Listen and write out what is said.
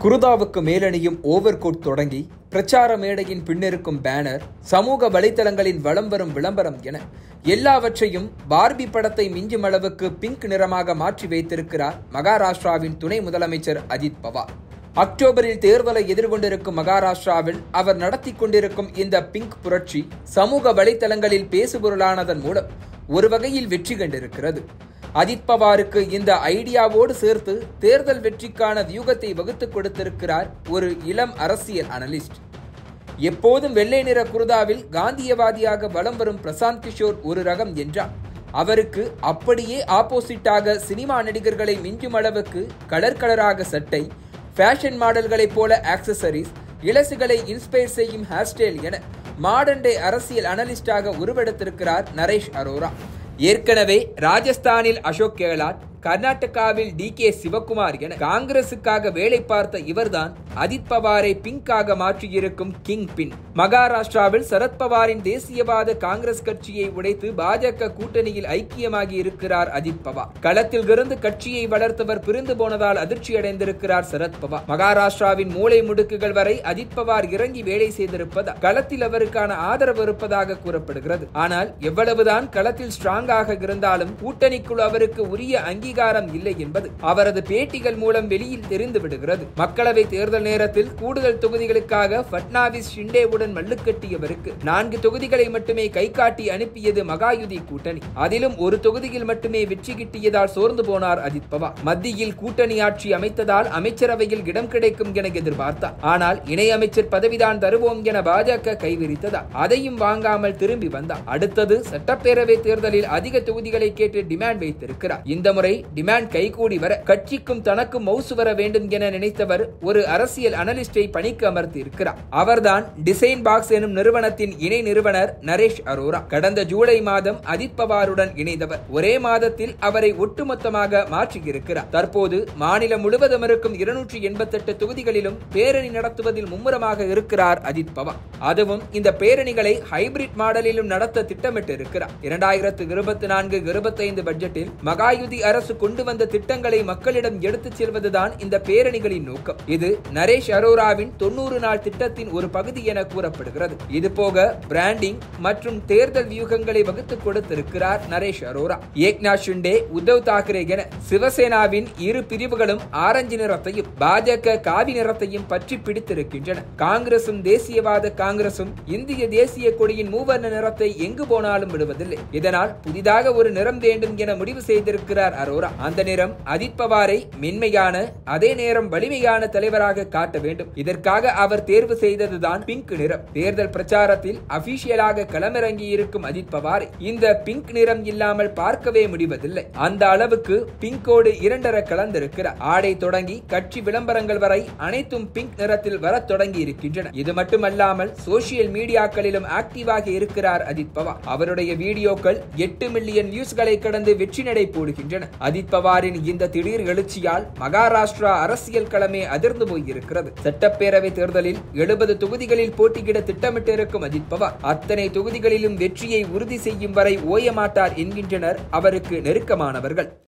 குருதாவுக்கு மேலணியும் overcoat தொடங்கி பிரச்சார மேடையின் பின்னிருக்கும் பேனர் சமூக வலைத்தளங்களின் வலம் வரும் விளம்பரம் என எல்லாவற்றையும் பார்பி படத்தை மிஞ்சும் அளவுக்கு பிங்க் நிறமாக மாற்றி வைத்திருக்கிறார் மகாராஷ்டிராவின் துணை முதலமைச்சர் அஜித் பவார் அக்டோபரில் தேர்தலை எதிர்கொண்டிருக்கும் மகாராஷ்டிராவில் அவர் நடத்தி கொண்டிருக்கும் இந்த பிங்க் புரட்சி சமூக வலைத்தளங்களில் பேசுபொருளானதன் மூலம் ஒரு வகையில் வெற்றி கண்டிருக்கிறது அஜித் பவாருக்கு இந்த ஐடியாவோடு சேர்த்து தேர்தல் வெற்றிக்கான வியூகத்தை வகுத்துக் கொடுத்திருக்கிறார் ஒரு இளம் அரசியல் அனலிஸ்ட் எப்போதும் வெள்ளை நிற குருதாவில் காந்தியவாதியாக வலம் வரும் பிரசாந்த் கிஷோர் ஒரு ரகம் என்றால் அவருக்கு அப்படியே ஆப்போசிட்டாக சினிமா நடிகர்களை மிஞ்சும் அளவுக்கு கலர் கலராக சட்டை ஃபேஷன் மாடல்களைப் போல ஆக்சசரிஸ் இளசுகளை இன்ஸ்பயர் செய்யும் ஹேர்ஸ்டைல் என மாடர்ன் டே அரசியல் அனலிஸ்டாக உருவெடுத்திருக்கிறார் நரேஷ் அரோரா ஏற்கனவே ராஜஸ்தானில் அசோக் கெஹ்லாட் கர்நாடகாவில் டி கே சிவகுமார் என காங்கிரசுக்காக வேலை பார்த்த இவர்தான் அஜித் பவாரை பிங்காக மாற்றியிருக்கும் கிங் பின் மகாராஷ்டிராவில் சரத்பவாரின் தேசியவாத காங்கிரஸ் கட்சியை உடைத்து பாஜக கூட்டணியில் ஐக்கியமாகி இருக்கிறார் அஜித் பவார் களத்தில் இருந்து கட்சியை வளர்த்தவர் பிரிந்து போனதால் அதிர்ச்சியடைந்திருக்கிறார் சரத்பவார் மகாராஷ்டிராவின் மூளை முடுக்குகள் வரை அஜித் பவார் இறங்கி வேலை செய்திருப்பதால் களத்தில் அவருக்கான ஆதரவு இருப்பதாக கூறப்படுகிறது ஆனால் எவ்வளவுதான் களத்தில் ஸ்ட்ராங்காக இருந்தாலும் கூட்டணிக்குள் அவருக்கு உரிய அங்கீகாரம் இல்லை என்பது அவரது பேட்டிகள் மூலம் வெளியில் தெரிந்து விடுகிறது மக்களவை தேர்தல் நேரத்தில் கூடுதல் தொகுதிகளுக்காக பட்னாவிஸ் ஷிண்டேவுடன் மல்லுக்கட்டியவருக்கு நான்கு தொகுதிகளை மட்டுமே கை காட்டி அனுப்பியது மகாயுதி கூட்டணி அதிலும் ஒரு தொகுதியில் மட்டுமே வெற்றி கிட்டியதால் சோர்ந்து போனார் அஜித் பவார் மத்தியில் கூட்டணி ஆட்சி அமைத்ததால் அமைச்சரவையில் இடம் கிடைக்கும் என எதிர்பார்த்தார் ஆனால் இணை அமைச்சர் பதவிதான் தருவோம் என பாஜக கைவிரித்ததால் அதையும் வாங்காமல் திரும்பி வந்தார் அடுத்தது சட்டப்பேரவை தேர்தலில் அதிக தொகுதிகளை கேட்டு டிமாண்ட் வைத்திருக்கிறார் இந்த முறை டிமாண்ட் கைகூடி வர கட்சிக்கும் தனக்கும் மவுசு வர வேண்டும் என நினைத்தவர் ஒரு அரசியல் அனலிஸ்டை பணிக்கு அமர்த்தி இருக்கிறார் அவர்தான் டிசைன் பாக்ஸ் எனும் நிறுவனத்தின் இணை நிறுவனர் நரேஷ் அரோரா கடந்த ஜூலை மாதம் அஜித் பவாருடன் இணைந்தவர் ஒரே மாதத்தில் அவரை ஒட்டுமொத்தமாக மாற்றியிருக்கிறார் தற்போது மாநிலம் முழுவதும் இருக்கும் இருநூற்றி எண்பத்தெட்டு தொகுதிகளிலும் பேரணி நடத்துவதில் மும்முரமாக இருக்கிறார் அஜித் பவார் அதுவும் இந்த பேரணிகளை ஹைபிரிட் மாடலிலும் நடத்த திட்டமிட்டிருக்கிறார் இரண்டாயிரத்து இருபத்தி நான்கு இருபத்தைந்து பட்ஜெட்டில் மகாயுதி அரசு கொண்டு வந்த திட்டங்களை மக்களிடம் எடுத்துச் செல்வதுதான் இந்த பேரணிகளின் நோக்கம் இது நரேஷ் அரோராவின் தொண்ணூறு நாள் திட்டத்தின் ஒரு பகுதி என கூறப்படுகிறது இது போக பிராண்டிங் மற்றும் தேர்தல் வியூகங்களை வகுத்துக் கொடுத்திருக்கிறார் நரேஷ் அரோரா ஏக்நாத் ஷிண்டே உத்தவ் தாக்கரே என சிவசேனாவின் இரு பிரிவுகளும் ஆரஞ்சு நிறத்தையும் பாஜக காவி நிறத்தையும் பற்றி பிடித்திருக்கின்றன காங்கிரசும் தேசியவாத காங்கிரசும் இந்திய தேசிய கொடியின் மூவர்ண நிறத்தை எங்கு போனாலும் விடுவதில்லை இதனால் புதிதாக ஒரு நிறம் வேண்டும் என முடிவு செய்திருக்கிறார் அரோரா அந்த நிறம் அஜித் பவாரை மென்மையான அதே நேரம் வலிமையான தலைவராக காட்ட வேண்டும் இதற்காக அவர் தேர்வு செய்ததுதான் பிங்க் நிறம் தேர்தல் பிரச்சாரத்தில் அபிஷியலாக களமிறங்கி இருக்கும் அஜித் பவாரை இந்த பிங்க் நிறம் இல்லாமல் பார்க்கவே முடிவதில்லை அந்த அளவுக்கு பிங்கோடு இரண்டர கலந்திருக்கிறார் ஆடை தொடங்கி கட்சி விளம்பரங்கள் வரை அனைத்தும் பிங்க் நிறத்தில் வரத் தொடங்கி இருக்கின்றன இது மட்டுமல்லாமல் சோசியல் மீடியாக்களிலும் ஆக்டிவாக இருக்கிறார் அஜித் பவார் அவருடைய வீடியோக்கள் எட்டு மில்லியன் வியூஸ்களை கடந்து வெற்றி நடை போடுகின்றன அஜித் பவாரின் இந்த திடீர் எழுச்சியால் மகாராஷ்டிரா அரசியல் களமே அதிர்ந்து போயிருக்கிறது சட்டப்பேரவை தேர்தலில் எழுபது தொகுதிகளில் போட்டியிட திட்டமிட்டிருக்கும் அஜித் பவார் அத்தனை தொகுதிகளிலும் வெற்றியை உறுதி செய்யும் வரை ஓயமாட்டார் என்கின்றனர் அவருக்கு நெருக்கமானவர்கள்